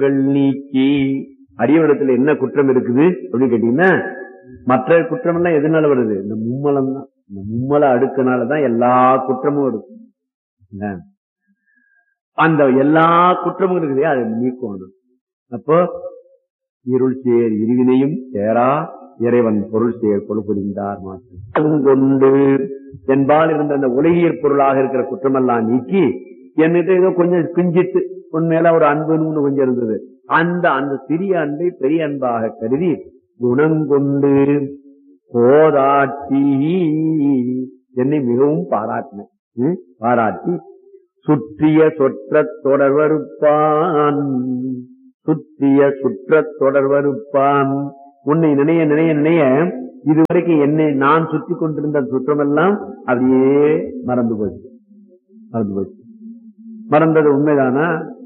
நீக்கி அடியவனத்துல என்ன குற்றம் இருக்குது அப்படின்னு கேட்டீங்கன்னா மற்ற குற்றம் எல்லாம் எதனால வருது இந்த மும்மலம் தான் இந்த மும்மல அடுக்குனாலதான் எல்லா குற்றமும் வருது என்ன? அந்த எல்லா குற்றமும் இருக்குது அதை நீக்கணும் அப்போ இருள் சேர் இருவினையும் சேரா இறைவன் பொருள் சேர் பொருள் புரிந்தார் மாற்றம் கொண்டு என்பால் இருந்த அந்த உலகியற் பொருளாக இருக்கிற குற்றமெல்லாம் நீக்கி என்னிட்ட ஏதோ கொஞ்சம் கிஞ்சிட்டு உன் மேல ஒரு அன்புன்னு கொஞ்சம் இருந்தது அந்த அந்த சிறிய அன்பை பெரிய அன்பாக கருதி குணங்கொண்டு போதாட்டி என்னை மிகவும் பாராட்டின ம்? பாராட்டி சுற்றிய சொற்ற தொடர்வருப்பான் சுற்றிய சுற்ற தொடர்வருப்பான் உன்னை நினைய நினைய நினைய இதுவரைக்கும் என்னை நான் சுற்றி கொண்டிருந்த சுற்றமெல்லாம் அப்படியே மறந்து போச்சு மறந்து போச்சு மறந்தது உண்மைதானா